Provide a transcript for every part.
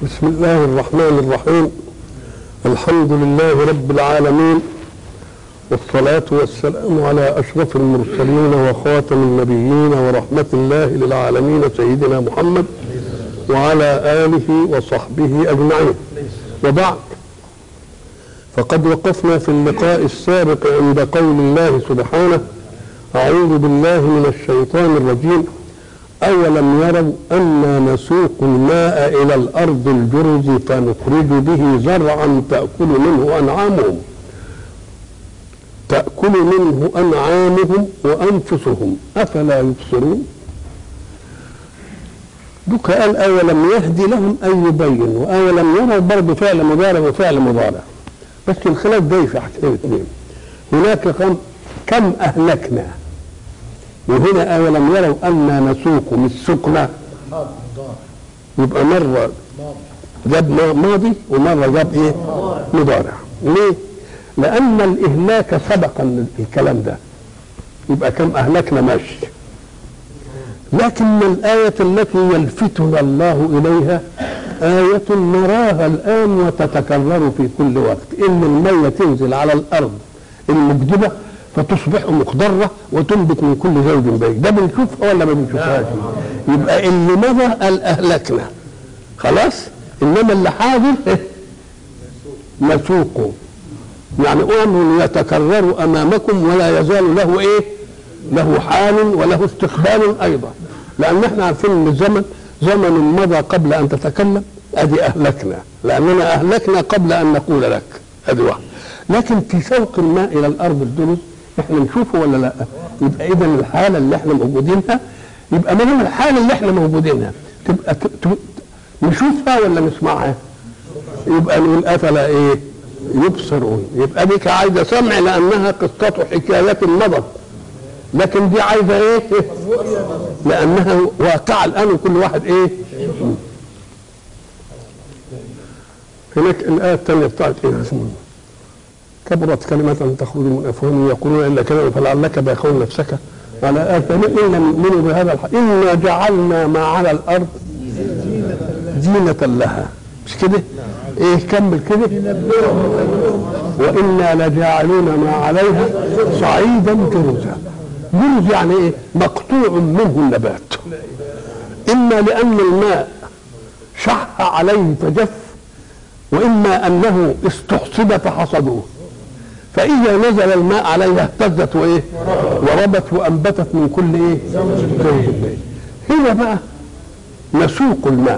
بسم الله الرحمن الرحيم الحمد لله رب العالمين والصلاة والسلام على أشرف المرسلين وخاتم النبيين ورحمة الله للعالمين سيدنا محمد وعلى آله وصحبه أجمعين وبعد فقد وقفنا في اللقاء السابق عند قول الله سبحانه أعوذ بالله من الشيطان الرجيم أولم يروا أنا نسوق الماء إلى الأرض الجرز فنخرج به زرعا تأكل منه أنعامهم تأكل منه أنعامهم وأنفسهم أفلا يبصرون دوك قال أولم يهدي لهم أن يبين وأولم يروا برضه فعل مضارع وفعل مضارع بس الخلاف جاي في حاجتين اثنين هناك كم كم أهلكنا وهنا أولم يروا أنا نسوق مش سقنا يبقى مرة جاب ماضي ومرة جاب إيه مضارع ليه لأن الإهلاك سبق الكلام ده يبقى كم أهلكنا ماشي لكن الآية التي يلفتنا الله إليها آية نراها الآن وتتكرر في كل وقت إن المية تنزل على الأرض المجدبة فتصبح مخضرة وتنبت من كل زوج بيت ده بنشوفها ولا ما بنشوفهاش يبقى اللي مضى قال أهلكنا خلاص إنما اللي حاضر نسوقه يعني أمر يتكرر أمامكم ولا يزال له إيه له حال وله استقبال أيضا لأن احنا عارفين ان الزمن زمن مضى قبل أن تتكلم أدي أهلكنا لأننا أهلكنا قبل أن نقول لك أدي واحد لكن في سوق الماء إلى الأرض الدرز احنا نشوفه ولا لا يبقى إذا الحالة اللي احنا موجودينها يبقى ما دام الحالة اللي احنا موجودينها تبقى ت... ت... نشوفها ولا نسمعها يبقى نقول أفلا إيه يبصرون يبقى دي عايزة سمع لأنها قصة حكاية مضت لكن دي عايزه ايه لانها واقعه الان وكل واحد ايه هناك الايه الثانيه بتاعت ايه اسمه كبرت كلمة تخرج من افواههم يقولون الا كلمة فلعلك باخر نفسك على اثارهم ان لم يؤمنوا بهذا الحق انا جعلنا ما على الارض زينة لها مش كده؟ ايه كمل كده وانا لجاعلون ما عليها صعيدا جرزا جرز يعني ايه مقطوع منه النبات اما لان الماء شح عليه فجف واما انه استحصد فحصدوه فاذا نزل الماء عليها اهتزت وايه وربت وانبتت من كل ايه زوج هنا بقى نسوق الماء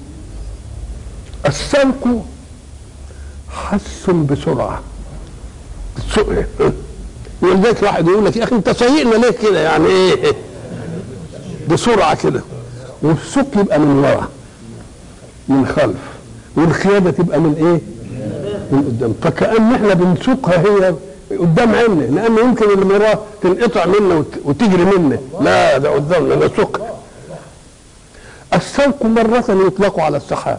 السوق حس بسرعه بتسوق ولذلك واحد يقول لك يا اخي انت سايقنا ليه كده يعني ايه بسرعه كده والسوق يبقى من ورا من خلف والقياده تبقى من ايه من قدام فكأن احنا بنسوقها هي قدام عيننا لان يمكن اللي وراه تنقطع منا وتجري منا لا ده قدامنا نسوقها السوق مرة يطلق على السحاب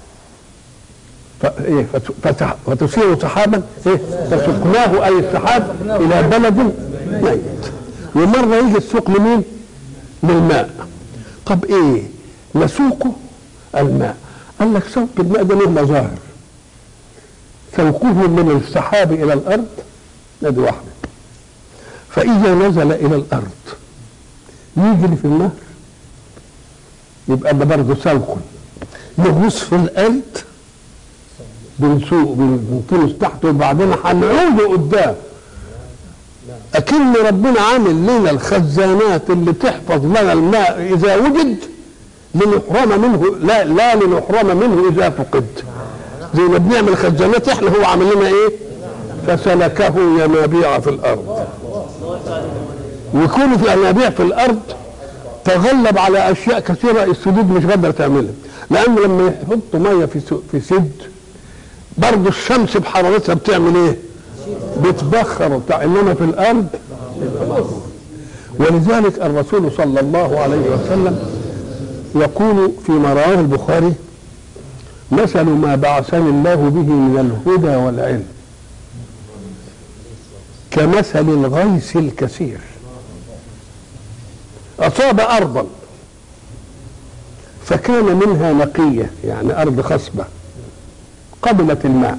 فإيه فتسير سحابا إيه فسقناه أي السحاب إلى بلد ميت ومرة يجي السوق لمين؟ للماء طب إيه؟ نسوقه الماء قال لك سوق الماء ده له مظاهر سوقه من السحاب إلى الأرض ادي واحدة فإذا نزل إلى الأرض يجري في النهر يبقى ده برضه سوق يغوص في الأرض بنسوق بنكنس تحت وبعدين هنعود قدام اكن ربنا عامل لنا الخزانات اللي تحفظ لنا الماء اذا وجد لنحرم منه لا لا لنحرم منه اذا فقد زي ما بنعمل خزانات احنا هو عامل لنا ايه فسلكه ينابيع في الارض ويكون في ينابيع في الارض تغلب على اشياء كثيره السدود مش قادره تعملها لان لما يحطوا ميه في في سد برضه الشمس بحرارتها بتعمل ايه بتبخر وبتاع انما في الارض ولذلك الرسول صلى الله عليه وسلم يقول فيما رواه البخاري مثل ما بعثني الله به من الهدى والعلم كمثل الغيث الكثير أصاب أرضا فكان منها نقية يعني أرض خصبة قبلت الماء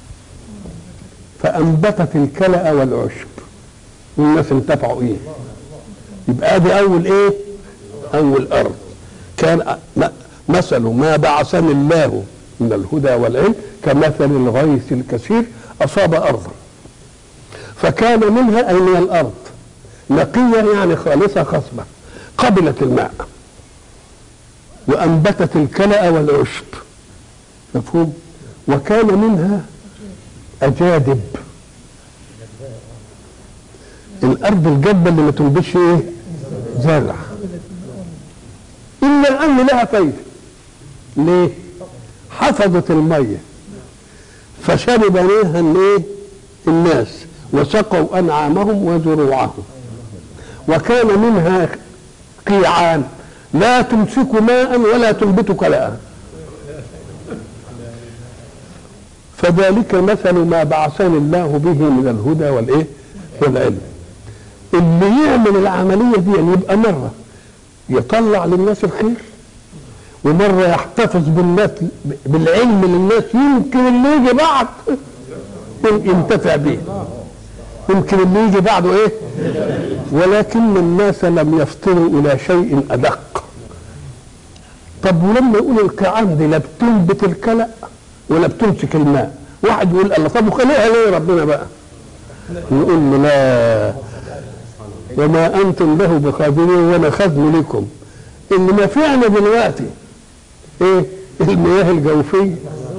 فأنبتت الكلأ والعشب والناس انتفعوا إيه يبقى دي أول إيه أول أرض كان مثل ما بعثني الله من الهدى والعلم كمثل الغيث الكثير أصاب أرضا فكان منها أي من الأرض نقية يعني خالصة خصبة قبلت الماء وأنبتت الكلأ والعشب مفهوم وكان منها أجادب الأرض الجبة اللي ما تنبتش إيه زرع إلا أن لها فايدة ليه حفظت المية فشرب منها الايه الناس وسقوا أنعامهم وزروعهم وكان منها قيعان لا تمسك ماء ولا تنبت كلاء فذلك مثل ما بعثني الله به من الهدى والايه والعلم اللي يعمل العمليه دي يعني يبقى مره يطلع للناس الخير ومره يحتفظ بالناس بالعلم للناس يمكن اللي يجي بعد ينتفع به يمكن اللي يجي بعده ايه ولكن الناس لم يفطنوا الى شيء ادق طب ولما يقول القيعان دي لا بتنبت الكلأ ولا بتمسك الماء واحد يقول الله طب وخليها ليه ربنا بقى نقول له لا وما انتم له بقادرين وانا خزن لكم اللي نفعنا دلوقتي ايه المياه الجوفيه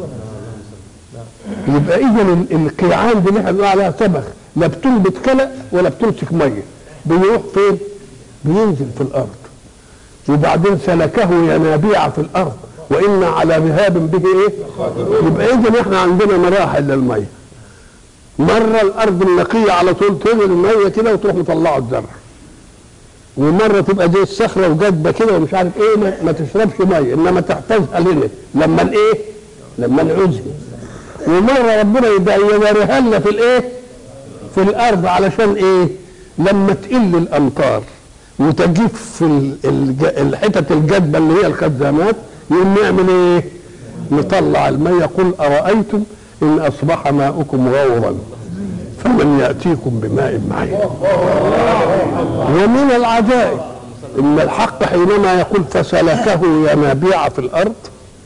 يبقى اذا القيعان دي اللي احنا بنقول عليها سبخ لا بتنبت كلى ولا بتمسك ميه بيروح فين؟ بينزل في الارض وبعدين سلكه ينابيع في الارض وإن على ذهاب به ايه؟ يبقى اذا احنا عندنا مراحل للميه مرة الأرض النقية على طول تنزل المية كده وتروح مطلعه الزرع ومرة تبقى زي الصخرة وجدبة كده ومش عارف ايه ما, ما تشربش مية إنما تحتاجها لنا لما الايه؟ لما نعوزها ومرة ربنا يداريها لنا في الايه؟ في الأرض علشان ايه؟ لما تقل الأمطار وتجف الحتت الجدبة اللي هي الخزامات يقوم نعمل ايه؟ نطلع المية قل أرأيتم إن أصبح ماؤكم غورا فمن يأتيكم بماء معين ومن العجائب إن الحق حينما يقول فسلكه ينابيع في الأرض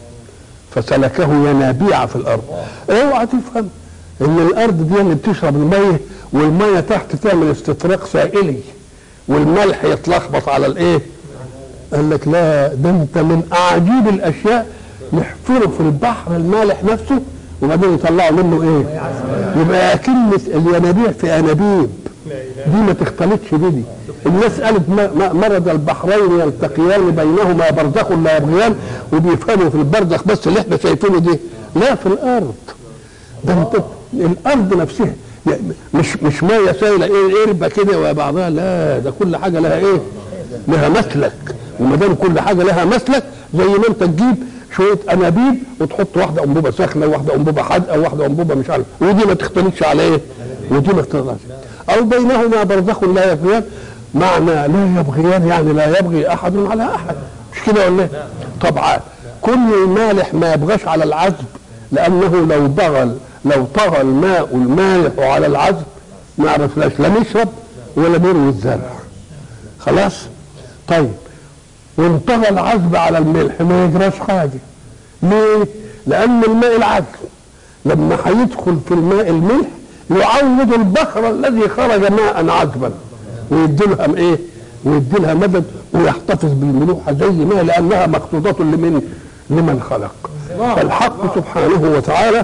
فسلكه ينابيع في الأرض اوعى تفهم إن الأرض دي اللي بتشرب المية والمية تحت تعمل استطراق سائلي والملح يتلخبط على الإيه؟ قال لك لا ده أنت من أعجيب الأشياء يحفروا في البحر المالح نفسه وبعدين يطلعوا منه ايه يبقى اكن الينابيع في انابيب دي ما تختلطش بدي الناس قالت مرض البحرين يلتقيان بينهما برزخ لا يبغيان وبيفهموا في البرزخ بس اللي احنا شايفينه دي لا في الارض ده انت الارض نفسها مش مش ميه سايله ايه قربه كده وبعضها لا ده كل حاجه لها ايه لها مسلك وما دام كل حاجه لها مسلك زي ما انت تجيب شويه انابيب وتحط واحده انبوبه سخنه وواحده انبوبه حادقه وواحده انبوبه مش عارف ودي ما تختلطش على ايه؟ ودي ما تختلطش او بينهما برزخ لا يبغيان معنى لا يبغيان يعني لا يبغي احد على احد مش كده ولا ايه؟ طبعا كل المالح ما يبغاش على العذب لانه لو بغى لو طغى الماء المالح على العذب ما عرفناش لا نشرب ولا نروي الزرع خلاص؟ طيب وانطغى العذب على الملح ما يجراش حاجة ليه؟ لأن الماء العذب لما هيدخل في الماء الملح يعوض البخر الذي خرج ماء عذبا ويدي لها ايه؟ ويدي لها مدد ويحتفظ بالملوحة زي ما لأنها مقصودة لمن لمن خلق فالحق سبحانه وتعالى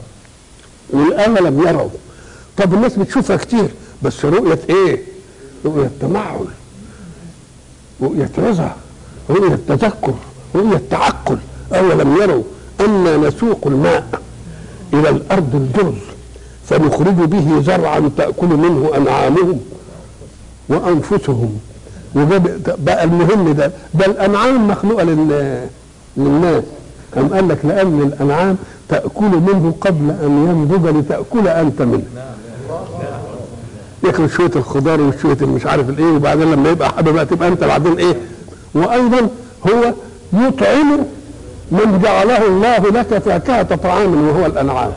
والآن لم يروا طب الناس بتشوفها كتير بس رؤية ايه؟ رؤية تمعن رؤية رضا رؤية تذكر رؤية تعقل أولم يروا أنا نسوق الماء إلى الأرض الجرز فنخرج به زرعا تأكل منه أنعامهم وأنفسهم وجاب بقى المهم ده ده الأنعام مخلوقة للناس أم قال لك لأن الأنعام تأكل منه قبل أن ينضج لتأكل أنت منه ياكل شويه الخضار وشويه مش عارف الايه وبعدين لما يبقى حابب تبقى انت بعدين ايه وايضا هو يطعم من جعله الله لك فاكهة طعام وهو الأنعام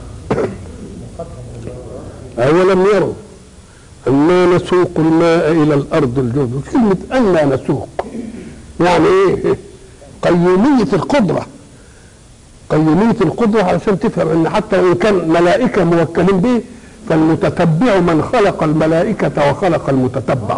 أولم يروا أنا نسوق الماء إلى الأرض الجرد كلمة أنا نسوق يعني إيه قيومية القدرة قيومية القدرة علشان تفهم أن حتى وإن كان ملائكة موكلين به فالمتتبع من خلق الملائكة وخلق المتتبع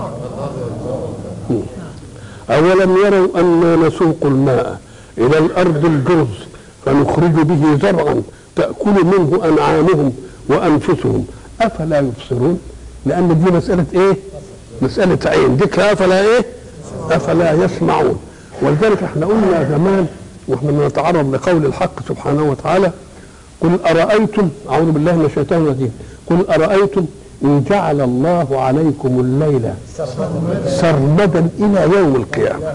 أولم يروا أنا نسوق الماء إلى الأرض الجرز فنخرج به زرعا تأكل منه أنعامهم وأنفسهم أفلا يبصرون لأن دي مسألة إيه مسألة عين ديك أفلا إيه أفلا يسمعون ولذلك احنا قلنا زمان واحنا بنتعرض لقول الحق سبحانه وتعالى قل أرأيتم أعوذ بالله من الشيطان الرجيم قل أرأيتم إن جعل الله عليكم الليل سرمدا إلى يوم القيامة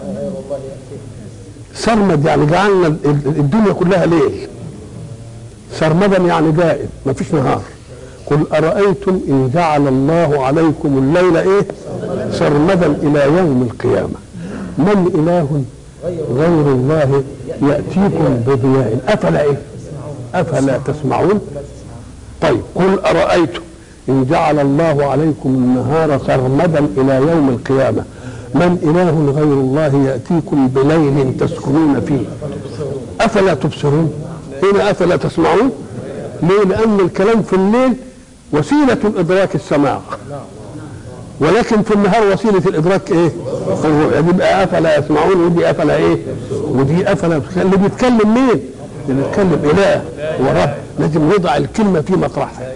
سرمد يعني جعلنا الدنيا كلها ليل سرمدا يعني دائم ما فيش نهار قل أرأيتم إن جعل الله عليكم الليل إيه سرمدا إلى يوم القيامة من إله غير الله يأتيكم بضياء أفلا إيه أفلا تسمعون طيب قل أرأيتم إن جعل الله عليكم النهار سرمدا إلى يوم القيامة من إله غير الله يأتيكم بليل تسكنون فيه أفلا تبصرون هنا أفلا تسمعون ليه لأن الكلام في الليل وسيلة إدراك السماع ولكن في النهار وسيلة الإدراك إيه؟ يبقى أفلا يسمعون ودي أفلا إيه؟ ودي أفلا اللي بيتكلم مين؟ اللي بيتكلم إله ورب لازم نضع الكلمة في مطرحها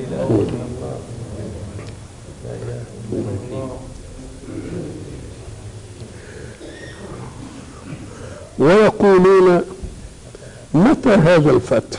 ويقولون متى هذا الفتح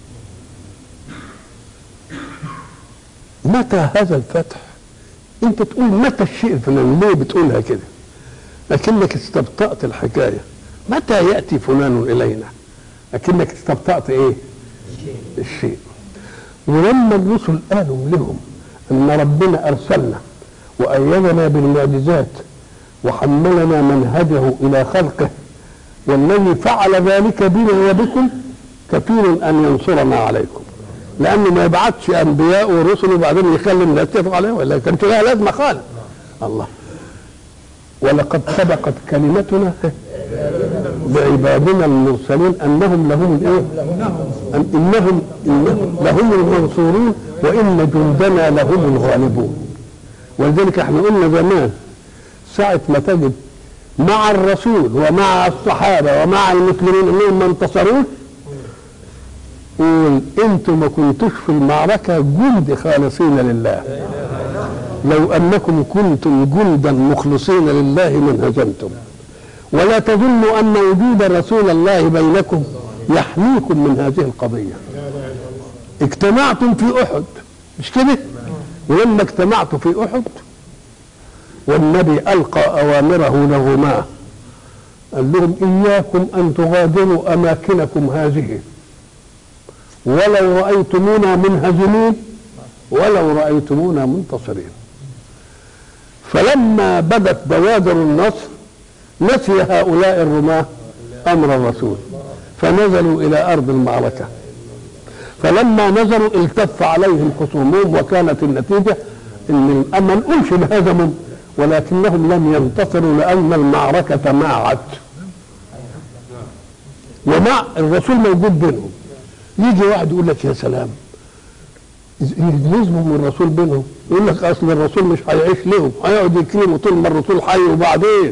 متى هذا الفتح انت تقول متى الشيء الفلاني ليه بتقولها كده لكنك استبطأت الحكاية متى يأتي فلان إلينا لكنك استبطأت ايه الشيء ولما الرسل قالوا لهم ان ربنا ارسلنا وايدنا بالمعجزات وحملنا منهجه الى خلقه والذي فعل ذلك بنا وبكم كثير ان ينصرنا عليكم لانه ما يبعثش انبياء ورسل وبعدين يخلي الناس يتفق عليه ولا كانت لها لازمه خالص الله ولقد سبقت كلمتنا بعبادنا المرسلين انهم لهم الايه؟ أن انهم انهم لهم المنصورون وان جندنا لهم الغالبون ولذلك احنا قلنا زمان ساعة ما تجد مع الرسول ومع الصحابة ومع المسلمين انهم ما انتصروش قول انتم ما كنتوش في المعركة جند خالصين لله لو انكم كنتم جندا مخلصين لله من هزمتم ولا تظنوا ان وجود رسول الله بينكم يحميكم من هذه القضيه اجتمعتم في احد مش كده ولما اجتمعتوا في احد والنبي القى اوامره لهما قال لهم اياكم ان تغادروا اماكنكم هذه ولو رايتمونا منهزمين ولو رايتمونا منتصرين فلما بدت بوادر النصر نسي هؤلاء الرماة أمر الرسول فنزلوا إلى أرض المعركة فلما نزلوا التف عليهم خصومهم وكانت النتيجة إن ما نقولش انهزموا ولكنهم لم ينتصروا لأن المعركة معت ومع الرسول موجود بينهم يجي واحد يقول لك يا سلام يلزمهم الرسول بينهم يقول لك اصل الرسول مش هيعيش لهم هيقعد يكلموا طول ما الرسول حي وبعدين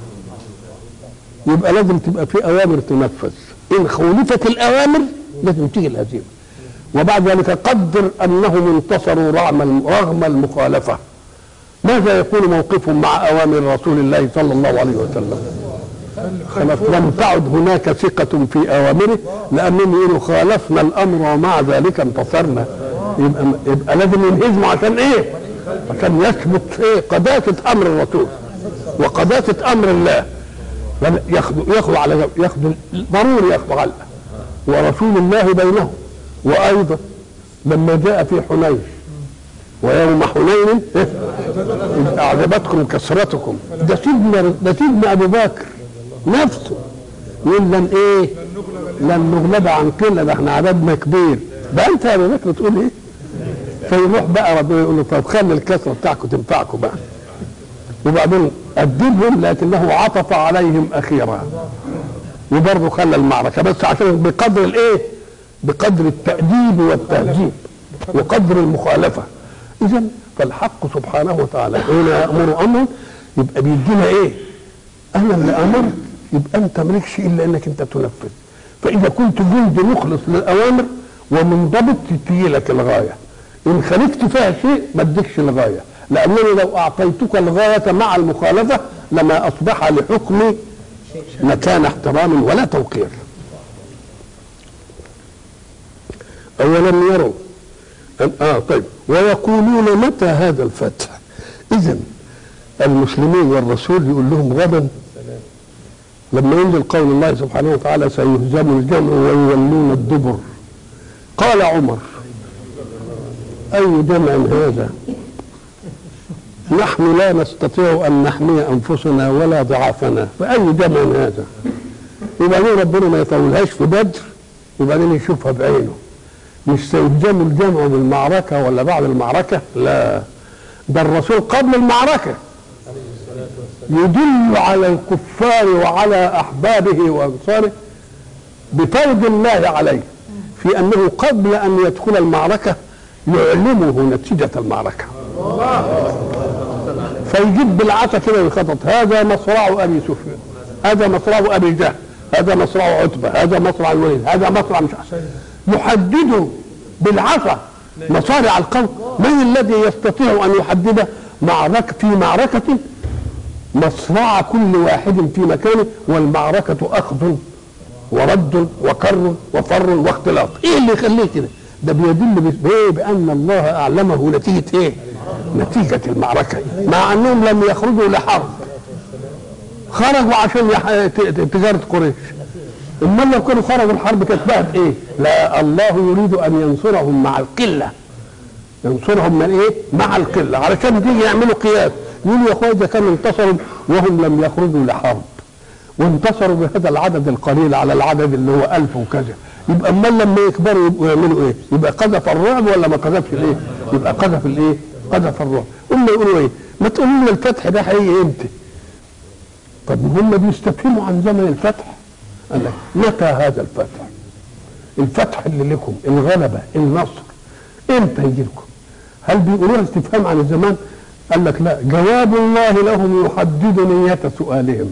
يبقى لازم تبقى في اوامر تنفذ ان خولفت الاوامر لازم تيجي الهزيمه وبعد ذلك قدر انهم انتصروا رغم رغم المخالفه ماذا يكون موقفهم مع اوامر رسول الله صلى الله عليه وسلم خلاص لم تعد هناك ثقة في أوامره لأنهم يقولوا خالفنا الأمر ومع ذلك انتصرنا يبقى, يبقى لازم ينهزموا عشان إيه؟ عشان يثبت إيه؟ قداسة أمر الرسول وقداسة أمر الله ياخذوا ياخذوا على ياخذوا ضروري ياخذوا على ورسول الله بينهم وأيضا لما جاء في حنين ويوم حنين أعجبتكم كثرتكم ده سيدنا ده سيدنا أبو بكر نفسه يقول لن ايه لن نغلب عن قله ده احنا عددنا كبير ده انت يا ابو بكر تقول ايه فيروح بقى ربنا يقول له طب خلي الكثره بتاعكم تنفعكم بقى وبعدين أدبهم لكنه عطف عليهم أخيرا وبرضه خلى المعركة بس عشان بقدر الإيه؟ بقدر التأديب والتهذيب وقدر المخالفة إذا فالحق سبحانه وتعالى حين يأمر أمرا يبقى بيدينا إيه؟ أنا اللي أمرت يبقى أنت مالكش إلا إنك أنت تنفذ فإذا كنت جند مخلص للأوامر ومنضبط تجي لك الغاية إن خالفت فيها شيء ما اديكش الغاية لأنني لو أعطيتك الغاية مع المخالفة لما أصبح لحكمي مكان احترام ولا توقير أولم يروا أن آه طيب ويقولون متى هذا الفتح إذا المسلمين والرسول يقول لهم غدا لما ينزل قول الله سبحانه وتعالى سيهزم الجمع ويولون الدبر قال عمر أي جمع هذا نحن لا نستطيع أن نحمي أنفسنا ولا ضعافنا فأي جمع هذا وبعدين ربنا ما يطولهاش في بدر وبعدين يشوفها بعينه مش سيهزم الجمع بالمعركة ولا بعد المعركة لا ده الرسول قبل المعركة يدل على الكفار وعلى أحبابه وأنصاره بفرض الله عليه في أنه قبل أن يدخل المعركة يعلمه نتيجة المعركة فيجيب بالعصا كده ويخطط هذا مصرع ابي سفيان هذا مصرع ابي جهل هذا مصرع عتبه هذا مصرع الوليد هذا مصرع مش عارف. يحدد بالعصا مصارع القوم من الذي يستطيع ان يحدد معركه في معركه مصرع كل واحد في مكانه والمعركه اخذ ورد وكر وفر واختلاط ايه اللي يخليه كده ده بيدل بايه بان الله اعلمه نتيجه ايه نتيجة المعركة مع أنهم لم يخرجوا لحرب خرجوا عشان يح... تجارة قريش أما لو كانوا خرجوا الحرب كانت بقت إيه؟ لا الله يريد أن ينصرهم مع القلة ينصرهم من إيه؟ مع القلة علشان تيجي يعملوا قياس يقولوا يا أخويا ده كانوا انتصروا وهم لم يخرجوا لحرب وانتصروا بهذا العدد القليل على العدد اللي هو ألف وكذا يبقى امال لما يكبروا يبقوا يعملوا ايه؟ يبقى قذف الرعب ولا ما قذفش الايه؟ يبقى قذف الايه؟ قذف الرعب هم يقولوا ايه ما تقولوا لنا الفتح ده هيجي امتى طب هم بيستفهموا عن زمن الفتح قال لك متى هذا الفتح الفتح اللي لكم الغلبه النصر امتى يجي لكم هل بيقولوا استفهام عن الزمان قال لك لا جواب الله لهم يحدد نية سؤالهم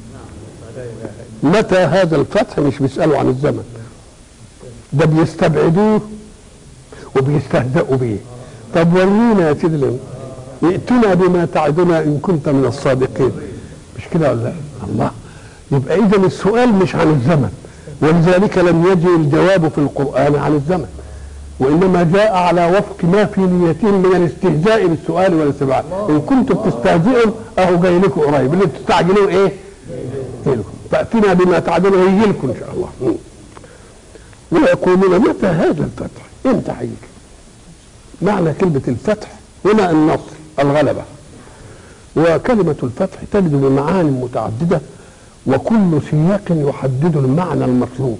متى هذا الفتح مش بيسألوا عن الزمن ده بيستبعدوه وبيستهزئوا به طب ورينا يا سيدي ائتنا بما تعدنا ان كنت من الصادقين مش كده ولا لا الله يبقى اذا السؤال مش عن الزمن ولذلك لم يجي الجواب في القران عن الزمن وانما جاء على وفق ما في نيتهم من الاستهزاء بالسؤال والاستبعاد ان كنتم تستهزئوا اهو جاي لكم قريب اللي بتستعجلوه ايه؟ جاي لكم فاتنا بما تعدنا يجي لكم ان شاء الله ويقولون متى هذا الفتح؟ امتى هيجي؟ معنى كلمة الفتح هنا النصر الغلبة وكلمة الفتح تجد بمعاني متعددة وكل سياق يحدد المعنى المطلوب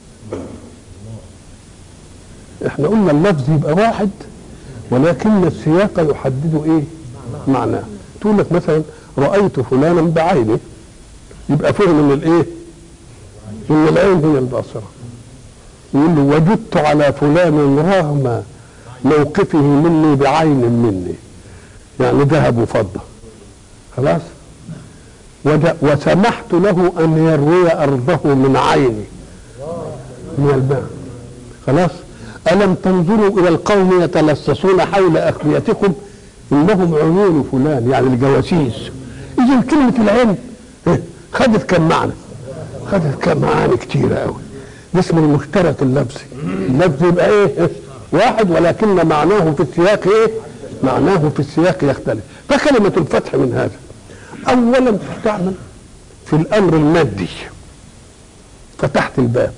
احنا قلنا اللفظ يبقى واحد ولكن السياق يحدد ايه معناه تقول لك مثلا رأيت فلانا بعيني يبقى فهم من الايه ان العين هي الباصرة يقول له وجدت على فلان رغم موقفه مني بعين مني يعني ذهب وفضة خلاص وسمحت له أن يروي أرضه من عيني من الماء خلاص ألم تنظروا إلى القوم يتلصصون حول أخبيتكم إنهم عيون فلان يعني الجواسيس إذا كلمة العين خدت كم معنى خدت كم معاني كتيرة أوي ده اسمه المشترك اللفظي اللفظ يبقى إيه واحد ولكن معناه في السياق ايه معناه في السياق يختلف فكلمة الفتح من هذا اولا تستعمل في الامر المادي فتحت الباب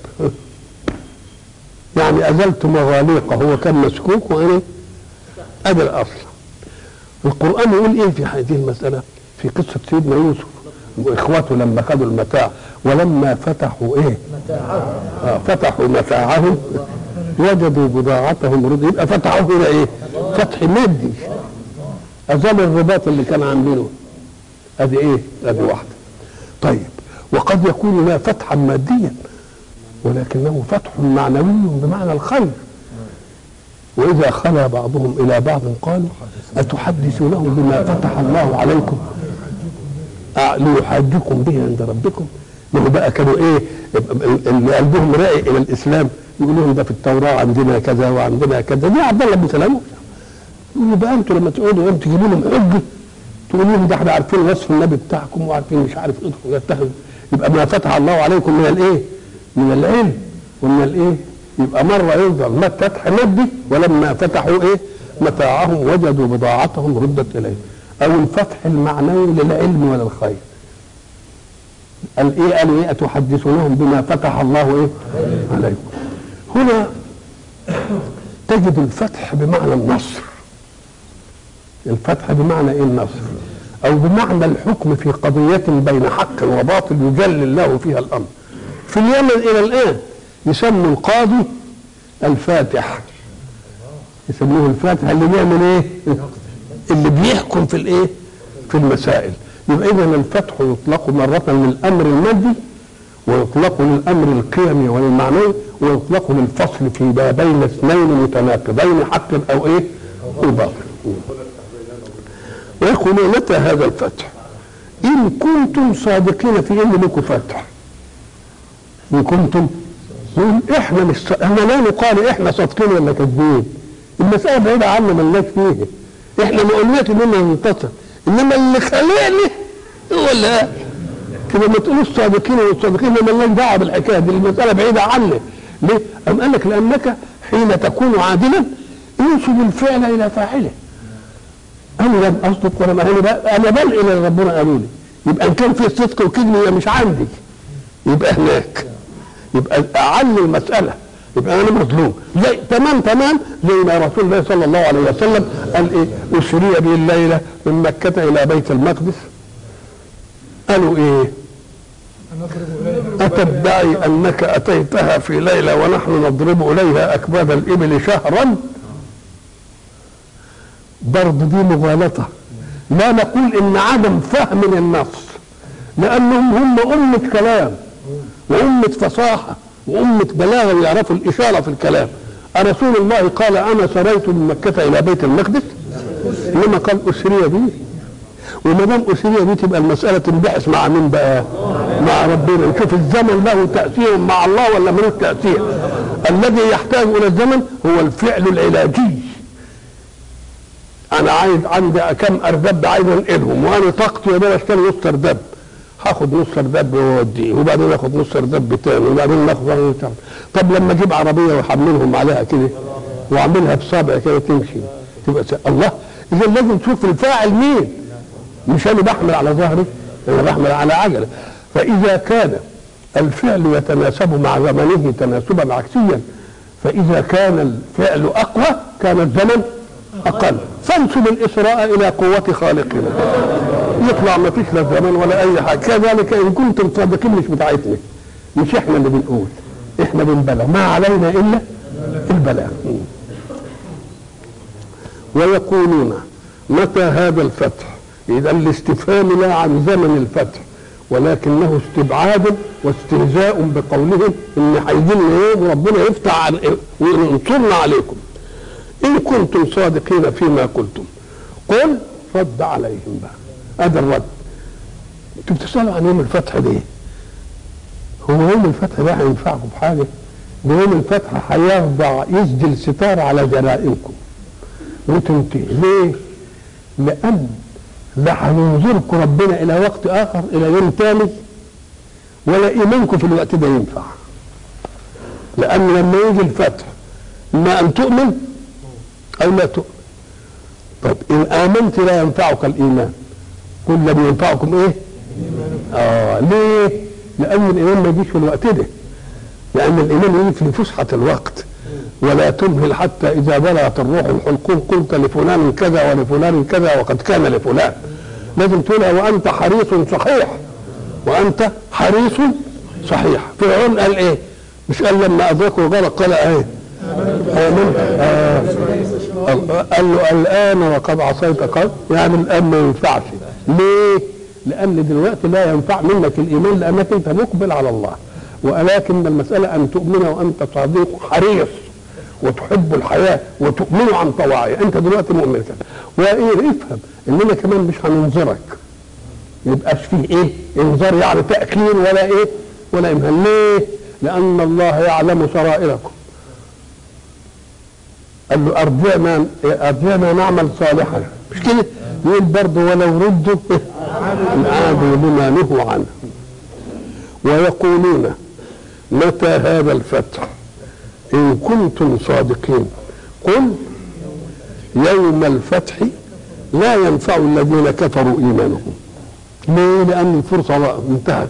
يعني ازلت مغاليقه هو كان مسكوك وانا ادى الاصل القران يقول ايه في هذه المساله في قصه سيدنا يوسف واخواته لما خدوا المتاع ولما فتحوا ايه آه فتحوا متاعهم وجدوا بضاعتهم رد يبقى فتحوا هنا ايه فتح مادي ازال الرباط اللي كان عاملينه ادي ايه ادي واحده طيب وقد يكون لا فتحا ماديا ولكنه فتح معنوي بمعنى الخير واذا خلا بعضهم الى بعض قالوا اتحدثونهم بما فتح الله عليكم آه، ليحاجكم به عند ربكم ما هو بقى كانوا ايه اللي قلبهم رايق الى الاسلام يقول لهم ده في التوراه عندنا كذا وعندنا كذا دي عبد الله بن سلام يقولوا بقى انتوا لما تقعدوا يوم تجيبوا لهم حجه تقولوا لهم ده احنا عارفين وصف النبي بتاعكم وعارفين مش عارف ايه يتخذ يبقى ما فتح الله عليكم من الايه؟ من العلم ومن الايه؟ يبقى مره يفضل ما فتح مادي ولما فتحوا ايه؟ متاعهم وجدوا بضاعتهم ردت اليه او الفتح المعنوي للعلم وللخير قال ايه قالوا ايه اتحدثونهم بما فتح الله ايه عليكم هنا تجد الفتح بمعنى النصر الفتح بمعنى ايه النصر او بمعنى الحكم في قضية بين حق وباطل يجل الله فيها الامر في اليمن الى الان يسموا القاضي الفاتح يسموه الفاتح اللي بيعمل ايه اللي بيحكم في الايه في المسائل يبقى اذا الفتح يطلق مرة للامر المادي ويطلق للامر القيمي وللمعنوي ويطلق للفصل في ما بين اثنين متناقضين حق او ايه او باطل ويقول متى هذا الفتح ان كنتم صادقين في ان لكم فتح ان كنتم نقول احنا مش ص- احنا لا نقال احنا صادقين ولا كاذبين المساله بعيده عنا ملناش فيها احنا ما قلناش اننا ننتصر انما اللي خلقني هو اللي قال كده ما تقولوش صادقين ولا صادقين ما لناش دعوه بالحكايه دي المساله بعيده عنا ليه؟ أم قال لك لانك حين تكون عادلا انسب الفعل الى فاعله انا لم اصدق ولا ما انا بقى انا بنقل اللي ربنا قالوا لي يبقى ان كان في صدق وكذب يبقى مش عندي يبقى هناك يبقى اعلي المساله يبقى انا مظلوم زي تمام تمام زي ما رسول الله صلى الله عليه وسلم قال ايه اسري به الليله من مكه الى بيت المقدس قالوا ايه أتدعي أنك أتيتها في ليلة ونحن نضرب إليها أكباد الإبل شهرا برضه دي مغالطة لا نقول إن عدم فهم للنص لأنهم هم أمة كلام وأمة فصاحة وأمة بلاغة ويعرفوا الإشارة في الكلام أرسول الله قال أنا سريت من مكة إلى بيت المقدس إنما قال أسري به وما دام أسري به تبقى المسألة تنبحث مع مين بقى؟ مع ربنا نشوف الزمن له تأثير مع الله ولا ملوش تأثير الذي يحتاج إلى الزمن هو الفعل العلاجي انا عايز عندي كم اردب عايز انقلهم وانا طاقتي يا دوب اشتري نص اردب هاخد نص اردب واوديه وبعدين اخد نص اردب تاني وبعدين ناخد واحد تاني طب لما اجيب عربيه واحملهم عليها كده واعملها بصابع كده تمشي تبقى س... الله اذا لازم تشوف الفاعل مين مش انا بحمل على ظهري انا بحمل على عجله فاذا كان الفعل يتناسب مع زمنه تناسبا عكسيا فاذا كان الفعل اقوى كان الزمن اقل فانسب الاسراء الى قوه خالقنا يطلع ما فيش لا زمن ولا اي حاجه كذلك ان كنتم صادقين مش بتاعتنا مش احنا اللي بنقول احنا بنبلغ ما علينا الا البلاغ ويقولون متى هذا الفتح اذا الاستفهام لا عن زمن الفتح ولكنه استبعاد واستهزاء بقولهم ان هيجي لنا يوم وربنا يفتح عن وينصرنا عليكم ان كنتم صادقين فيما قلتم قل رد عليهم بقى هذا الرد انتوا بتسالوا عن يوم الفتح ليه؟ هو يوم الفتح ده هينفعكم بحاجه؟ ده يوم الفتح هيخضع يسجل ستار على جرائمكم وتنتهي ليه؟ لان لا هينظركم ربنا الى وقت اخر الى يوم ثاني ولا ايمانكم في الوقت ده ينفع لان لما يجي الفتح اما ان تؤمن او لا تؤمن طب ان امنت لا ينفعك الايمان قل لم ينفعكم ايه اه ليه لان الايمان ما يجيش في الوقت ده لان الايمان يجي في فسحه الوقت ولا تمهل حتى اذا بلغت الروح الحلقوم قلت لفلان كذا ولفلان كذا وقد كان لفلان لازم تقولها وانت حريص صحيح وانت حريص صحيح فرعون قال ايه مش قال لما ادركوا الغرق قال ايه آمنت آه. قال له الان وقد عصيت قبل يعني الان ما ينفعش ليه لان دلوقتي لا ينفع منك الايمان لانك انت مقبل على الله ولكن المساله ان تؤمن وانت صديق حريص وتحب الحياه وتؤمن عن طواعي انت دلوقتي مؤمن كده وايه افهم اننا كمان مش هننظرك يبقاش فيه ايه انذار يعني تاكيد ولا ايه ولا امهال ليه لان الله يعلم سرائركم قال له ارجعنا ارجعنا نعمل صالحا مش كده يقول برضه ولو ردوا عادوا لما نهوا عنه ويقولون متى هذا الفتح ان كنتم صادقين قل يوم الفتح لا ينفع الذين كفروا ايمانهم ليه لان الفرصه انتهت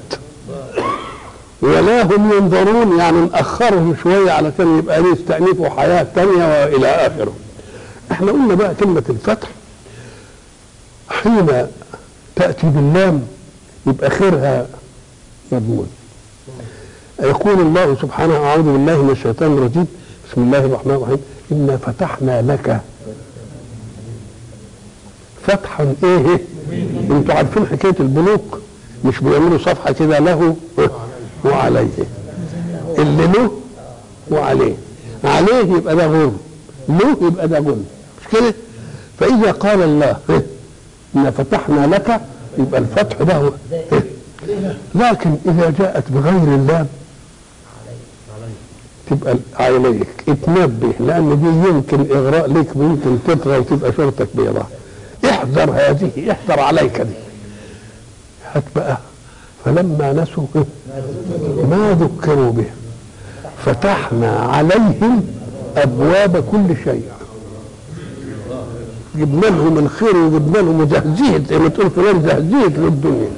ولا هم ينظرون يعني نأخرهم شوية علشان يبقى ليه يستأنفوا حياة تانية وإلى آخره احنا قلنا بقى كلمة الفتح حين تأتي باللام يبقى خيرها مضمون يقول الله سبحانه أعوذ بالله من الشيطان الرجيم بسم الله الرحمن الرحيم إنا فتحنا لك فتحا ايه انتوا عارفين حكايه البنوك مش بيعملوا صفحه كده له وعليه اللي له وعليه عليه يبقى ده غر له يبقى ده غل مش كده فاذا قال الله ان فتحنا لك يبقى الفتح ده هو لكن اذا جاءت بغير اللام تبقى عليك اتنبه لان دي يمكن اغراء لك ويمكن تطغى وتبقى شرطك بيضاء احذر هذه احذر عليك دي هات بقى فلما نسوا ما ذكروا به فتحنا عليهم ابواب كل شيء جبنا لهم الخير وجبنا لهم زهزهت زي ما تقول فلان زهزهت للدنيا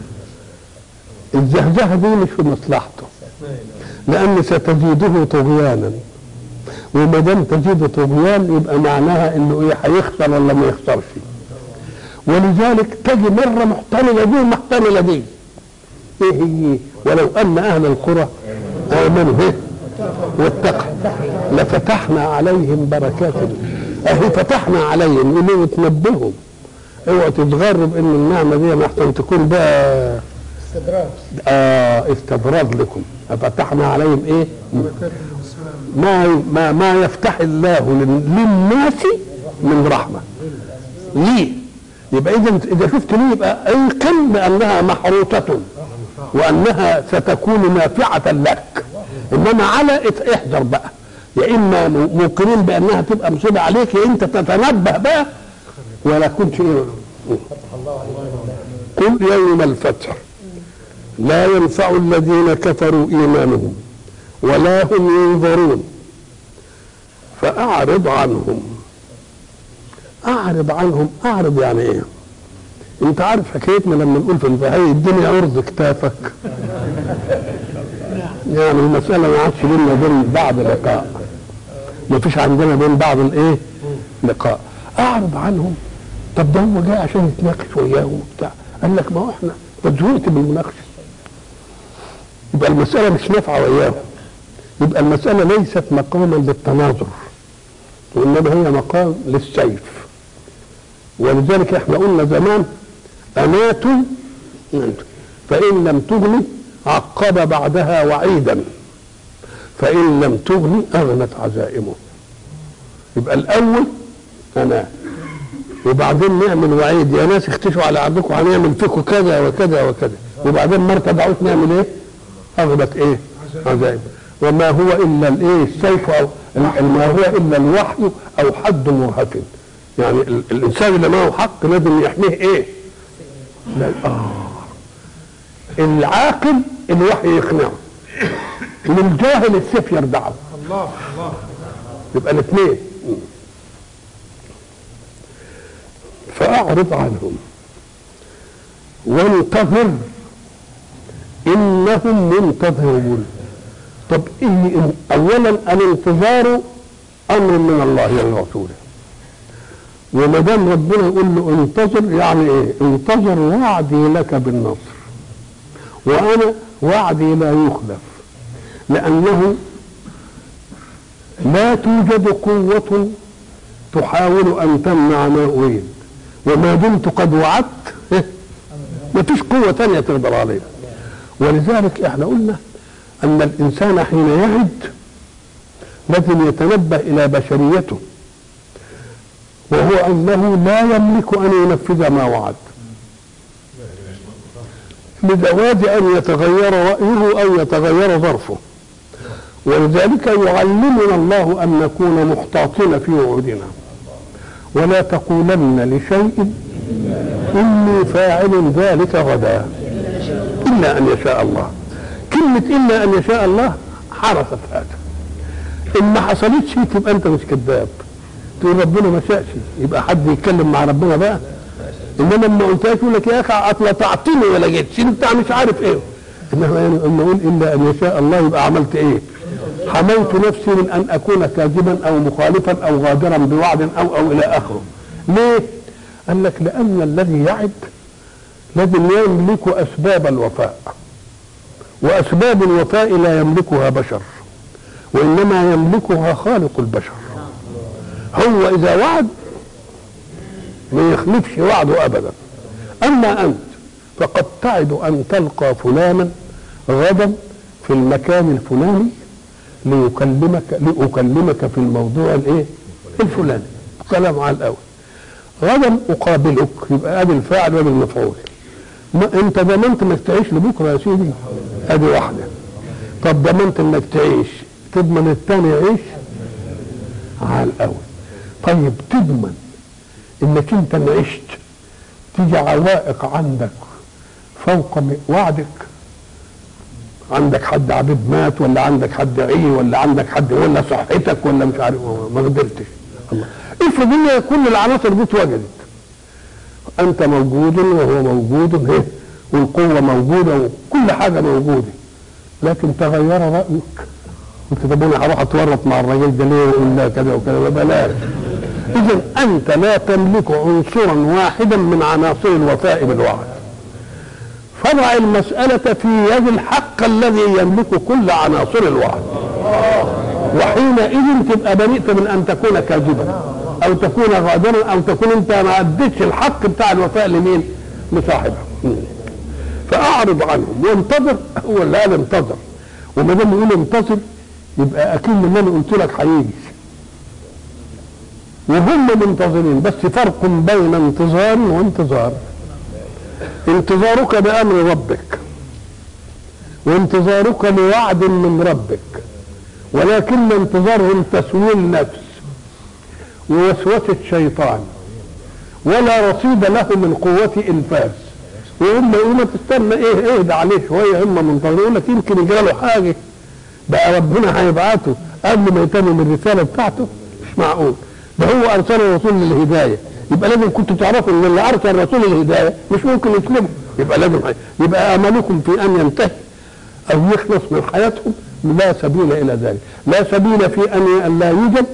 الزهزهه دي مش في مصلحته لان ستزيده طغيانا وما دام تزيد طغيان يبقى معناها انه ايه هيخسر ولا ما يخسرش ولذلك تجي مره محتمله دي ومحتمله دي ايه هي ولو ان اهل القرى امنوا به واتقوا لفتحنا عليهم بركات اهي فتحنا عليهم يقولوا تنبههم اوعوا تتغرب ان النعمه دي محسن تكون بقى استدراج آه استدراج لكم فتحنا عليهم ايه ما ما ما يفتح الله لل- للناس من رحمه ليه يبقى اذا اذا شفت ليه يبقى ايقن بانها محروطه وانها ستكون نافعه لك انما على ات- احذر بقى يا اما م- موقنين بانها تبقى مصيبه عليك يا انت تتنبه بقى ولا كنت ايه قل يوم الفتح لا ينفع الذين كفروا ايمانهم ولا هم ينظرون فاعرض عنهم اعرض عنهم اعرض يعني ايه انت عارف حكايتنا لما نقول في الفهي الدنيا عرض كتافك يعني المسألة ما عادش بينا بين بعض لقاء ما فيش عندنا بين بعض الايه لقاء اعرض عنهم طب ده هو جاي عشان يتناقش وياهم وبتاع قال لك ما هو احنا قد زهقت بالمناقشه يبقى المسألة مش نافعة وياهم يبقى المسألة ليست مقاما للتناظر وإنما هي مقام للسيف ولذلك احنا قلنا زمان أماتوا فإن لم تغني عقب بعدها وعيدا فإن لم تغني أغنت عزائمه يبقى الأول أنا وبعدين نعمل وعيد يا ناس اختشوا على عبدكم هنعمل فيكم كذا وكذا وكذا وبعدين ما ارتدعوش نعمل ايه؟ اغلط ايه؟ عزائم وما هو الا الايه؟ السيف او ال- ما هو الا الوحي او حد مرهف يعني ال- الانسان اللي معه حق لازم يحميه ايه؟ لا اه العاقل الوحي يقنعه للجاهل السيف يردعه الله الله يبقى الاثنين فأعرض عنهم وانتظر إنهم منتظرون طب إيه إن- أولا الانتظار أمر من الله ورسوله وما دام ربنا يقول له انتظر يعني ايه؟ انتظر وعدي لك بالنصر وانا وعدي لا يخلف لأنه لا توجد قوة تحاول أن تمنع ما أريد وما دمت قد وعدت ما فيش قوة تانية تقدر عليها ولذلك احنا قلنا أن الإنسان حين يعد لازم يتنبه إلى بشريته وهو أنه لا يملك أن ينفذ ما وعد لجواز أن يتغير رأيه أو يتغير ظرفه ولذلك يعلمنا الله أن نكون محتاطين في وعودنا ولا تقولن لشيء إني فاعل ذلك غدا إلا أن يشاء الله كلمة إلا أن يشاء الله حرست هذا إن ما حصلتش تبقى أنت مش كذاب تقول ربنا ما شاءش يبقى حد يتكلم مع ربنا بقى انما لما قلتهاش يقول لك يا اخي اصل تعطيني ولا جيتش انت مش عارف ايه انما لما اقول الا ان يشاء الله يبقى عملت ايه؟ حميت نفسي من ان اكون كاذبا او مخالفا او غادرا بوعد او او الى اخره. ليه؟ قال لك لان الذي يعد لازم يملك اسباب الوفاء. واسباب الوفاء لا يملكها بشر. وانما يملكها خالق البشر. هو اذا وعد ما يخلفش وعده ابدا اما انت فقد تعد ان تلقى فلانا غدا في المكان الفلاني ليكلمك لاكلمك في الموضوع الايه الفلاني كلام على الاول غدا اقابلك يبقى ادي الفاعل وادي المفعول ما انت ضمنت انك تعيش لبكره يا سيدي ادي واحده طب ضمنت انك تعيش تضمن الثاني يعيش على الاول طيب تضمن انك انت ما عشت تيجي عوائق عندك فوق وعدك عندك حد عبيد مات ولا عندك حد عي ولا عندك حد ولا صحتك ولا مش عارف ما قدرتش الله افرض ان كل العناصر دي اتوجدت انت موجود وهو موجود هي والقوه موجوده وكل حاجه موجوده لكن تغير رايك قلت طب انا هروح اتورط مع الراجل ده ليه ويقول لا كذا وكذا بلاش اذا انت لا تملك عنصرا واحدا من عناصر الوفاء بالوعد فضع المسألة في يد الحق الذي يملك كل عناصر الوعد وحينئذ تبقى بريئت من أن تكون كاذبا أو تكون غادرا أو تكون أنت ما أديتش الحق بتاع الوفاء لمين؟ لصاحبه فأعرض عنهم وانتظر هو اللي قال انتظر وما دام يقول انتظر يبقى أكيد اللي أنا قلت لك هيجي وهم منتظرين بس فرق بين انتظار وانتظار انتظارك بامر ربك وانتظارك لوعد من ربك ولكن انتظارهم تسويل نفس ووسوسه شيطان ولا رصيد له من قوه انفاس وهم يقولوا ما تستنى ايه اهدى عليه شويه هم منتظرين يقول لك يمكن يجرى له حاجه بقى ربنا هيبعته قبل ما يتمم الرساله بتاعته مش معقول ده هو ارسل الرسول للهدايه يبقى لازم كنتوا تعرفوا ان اللي ارسل الرسول للهدايه مش ممكن يسلمه يبقى لازم يبقى املكم في ان ينتهي او يخلص من حياتهم لا سبيل الى ذلك لا سبيل في ان لا يوجد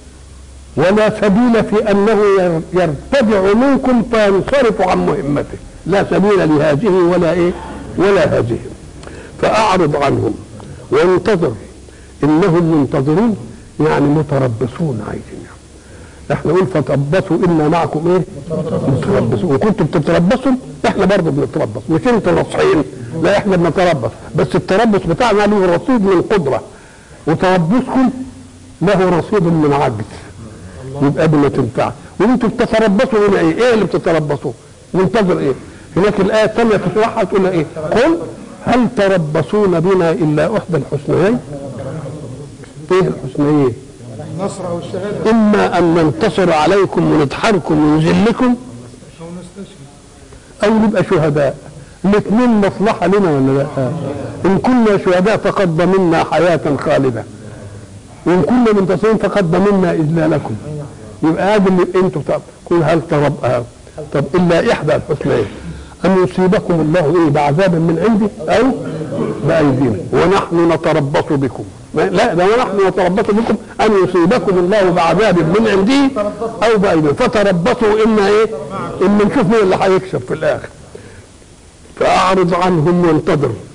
ولا سبيل في انه يرتدع منكم فينصرف عن مهمته لا سبيل لهذه ولا ايه ولا هذه فاعرض عنهم وانتظر انهم منتظرون يعني متربصون عايزين احنا نقول فتربصوا انا معكم ايه؟ متربصون وكنتم بتتربصوا احنا برضه بنتربص مش انتوا ناصحين لا احنا بنتربص بس التربص بتاعنا له رصيد من قدره وتربصكم له رصيد من عجز يبقى دي ما تنفعش وانتوا بتتربصوا هنا ايه؟ ايه اللي بتتربصوا؟ منتظر ايه؟ هناك الايه الثانيه تشرحها تقول ايه؟ قل هل تربصون بنا الا احدى الحسنيين؟ ايه الحسنيين؟ النصر او الشهاده اما ان ننتصر عليكم ونضحككم ونذلكم او نستشهد او نبقى شهداء الاثنين مصلحه لنا ولا لا ان كنا شهداء فقد ضمنا حياه خالده وان كنا منتصرين فقد ضمنا اذلالكم يبقى هذا اللي انتم تقول هل ترب آه. طب الا احدى الحسنيين ان يصيبكم الله ايه بعذاب من عنده او بايدينا ونحن نتربص بكم لا ده ونحن نتربص بكم ان يصيبكم الله بعذاب من عنده او بايدينا فتربصوا اما ايه اما نشوف مين اللي هيكسب في الاخر فاعرض عنهم وانتظر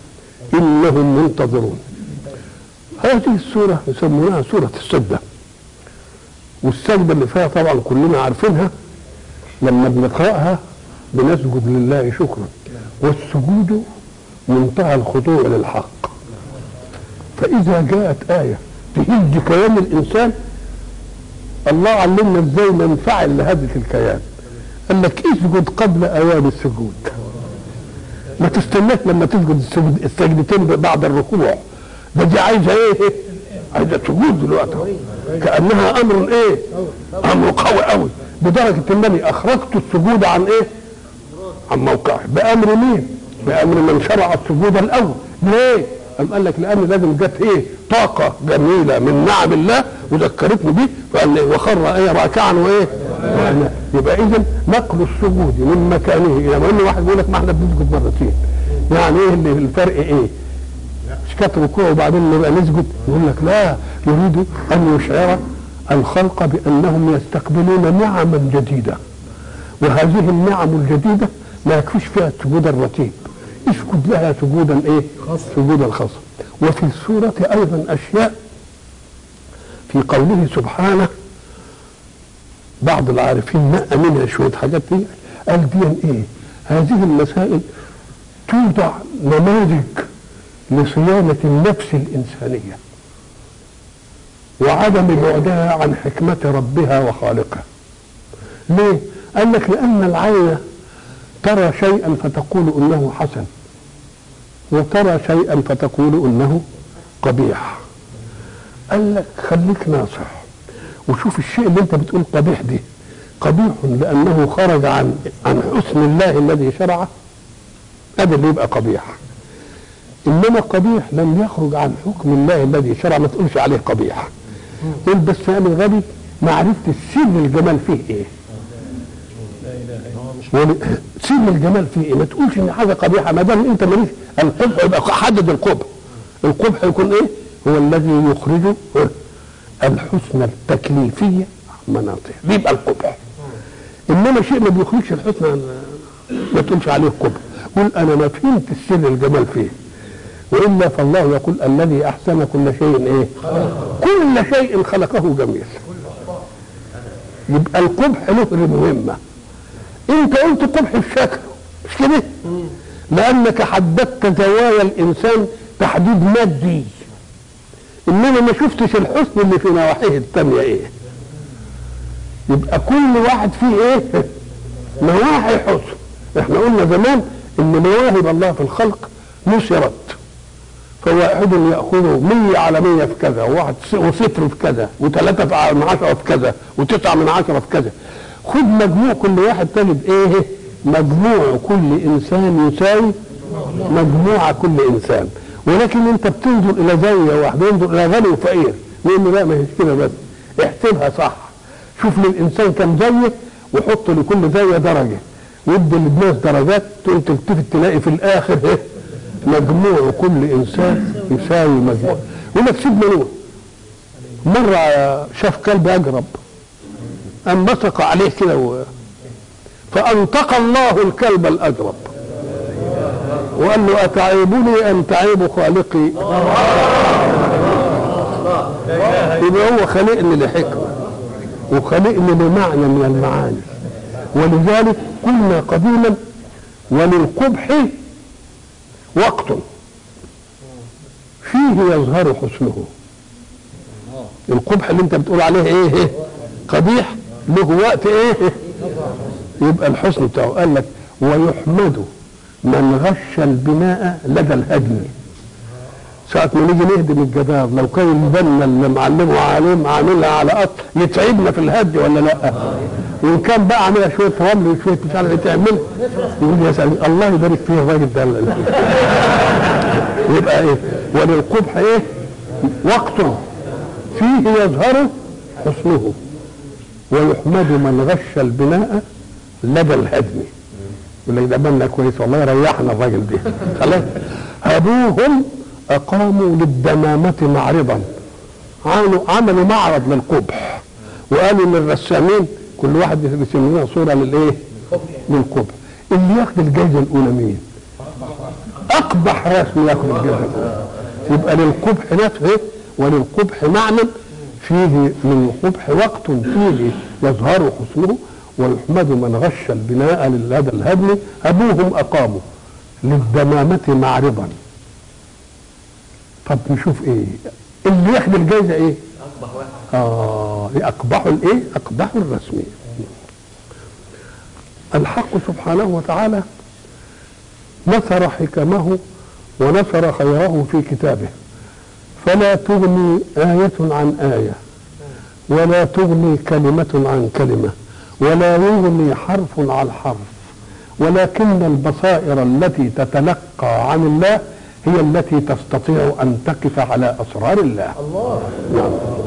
إنهم منتظرون هذه السورة يسمونها سورة السجدة والسجدة اللي فيها طبعا كلنا عارفينها لما بنقرأها بنسجد لله شكرا والسجود منتهى الخضوع للحق فإذا جاءت آية تهز كيان الإنسان الله علمنا ازاي ننفعل لهذه الكيان قال لك اسجد قبل اوان السجود ما تستناش لما تسجد السجد السجدتين بعد الركوع ده دي عايزه ايه عايزه سجود دلوقتي كانها امر ايه امر قوي قوي بدرجه انني اخرجت السجود عن ايه عن موقعه بامر مين بامر من شرع السجود الاول ليه قام قال لك لان لازم جت ايه طاقه جميله من نعم الله وذكرتني بيه فقال لي وخر ايه راكعا وايه وأنا- يبقى اذا نقل السجود من مكانه الى ما ان واحد يقول لك ما احنا بنسجد مرتين يعني ايه اللي الفرق ايه مش كانت ركوع وبعدين نبقى نسجد يقول لك لا يريد ان يشعر الخلق بانهم يستقبلون نعما جديده وهذه النعم الجديده ما يكفيش فيها السجود الرتيب اسجد لها سجودا ايه سجودا خاصا وفي السورة ايضا اشياء في قوله سبحانه بعض العارفين نقى منها شوية حاجات دي قال دي ايه هذه المسائل توضع نماذج لصيانة النفس الإنسانية وعدم بعدها عن حكمة ربها وخالقها ليه؟ قال لك لأن العين ترى شيئا فتقول انه حسن وترى شيئا فتقول انه قبيح قال لك خليك ناصح وشوف الشيء اللي انت بتقول قبيح دي قبيح لانه خرج عن عن حسن الله الذي شرعه هذا اللي يبقى قبيح انما قبيح لم يخرج عن حكم الله الذي شرع ما تقولش عليه قبيح قول بس انا غبي ما عرفت سر الجمال فيه ايه ول- سر الجمال فيه ايه؟ ما تقولش ان حاجه قبيحه ما دام انت ماليش القبح يبقى حدد القبح القبح يكون ايه؟ هو الذي يخرج الحسن التكليفيه عن مناطه دي يبقى القبح انما شيء ما بيخرجش الحسن عن ما تقولش عليه قبح قول انا ما فهمت السر الجمال فيه والا فالله يقول الذي احسن كل شيء ايه؟ كل شيء خلقه جميل يبقى القبح له مهمه انت قلت قبح الشكل مش كده لانك حددت زوايا الانسان تحديد مادي انما ما شفتش الحسن اللي في نواحيه التانية ايه يبقى كل واحد فيه ايه نواحي حسن احنا قلنا زمان ان مواهب الله في الخلق نشرت فواحد يأخذ مية على مية في كذا وواحد س- وصفر في كذا وثلاثة في- من عشرة في كذا وتسعة من عشرة في كذا خد مجموع كل واحد تجد ايه مجموع كل انسان يساوي مجموع كل انسان ولكن انت بتنظر الى زاويه واحده ينظر الى غني وفقير لان لا ما هيش كده بس احسبها صح شوف للانسان كم زاويه وحط لكل زاويه درجه وادي للناس درجات تقوم تلتفت تلاقي في الاخر ايه مجموع كل انسان يساوي مجموع يقول لك سيدنا نوح مره شاف كلب اجرب أم مسق عليه كده و... فأنطق الله الكلب الأجرب وقال له أتعيبني أم تعيب خالقي يبقى هو خلقني لحكمة وخلقني لمعنى من المعاني ولذلك قلنا قديما وللقبح وقت فيه يظهر حسنه القبح اللي انت بتقول عليه ايه, إيه؟ قبيح له وقت ايه يبقى الحسن بتاعه قال لك ويحمد من غش البناء لدى الهدم ساعة ما نيجي نهدم الجدار لو كان البنا اللي معلمه عليه عاملها على قط يتعبنا في الهد ولا لا؟ وان كان بقى عاملها شويه رمل وشويه مش عارف ايه تعمل يقول يا سلام الله يبارك فيه الراجل ده يبقى ايه؟ وللقبح ايه؟ وقت فيه يظهر حسنه ويحمد من غش البناء لدى الهدم يقول لك ده بنا كويس والله يريحنا الراجل ده خلاص ابوهم اقاموا للدمامه معرضا عملوا عملوا معرض للقبح وقالوا للرسامين كل واحد يرسم لنا صوره للايه؟ للقبح اللي ياخد الجائزه الاولى مين؟ اقبح رسم ياخد الجزاء يبقى للقبح نفسه وللقبح معنى فيه من القبح وقت فيه يظهر حسنه ويحمد من غش البناء لهذا الهدم ابوهم اقاموا للدمامه معرضا طب نشوف ايه اللي ياخد الجايزه ايه اصبح واحد اه اقبحوا الايه اقبحوا الرسمي الحق سبحانه وتعالى نثر حكمه ونثر خيره في كتابه فلا تغني آية عن آية ولا تغني كلمة عن كلمة ولا يغني حرف عن حرف ولكن البصائر التي تتلقى عن الله هي التي تستطيع أن تقف على أسرار الله الله نعم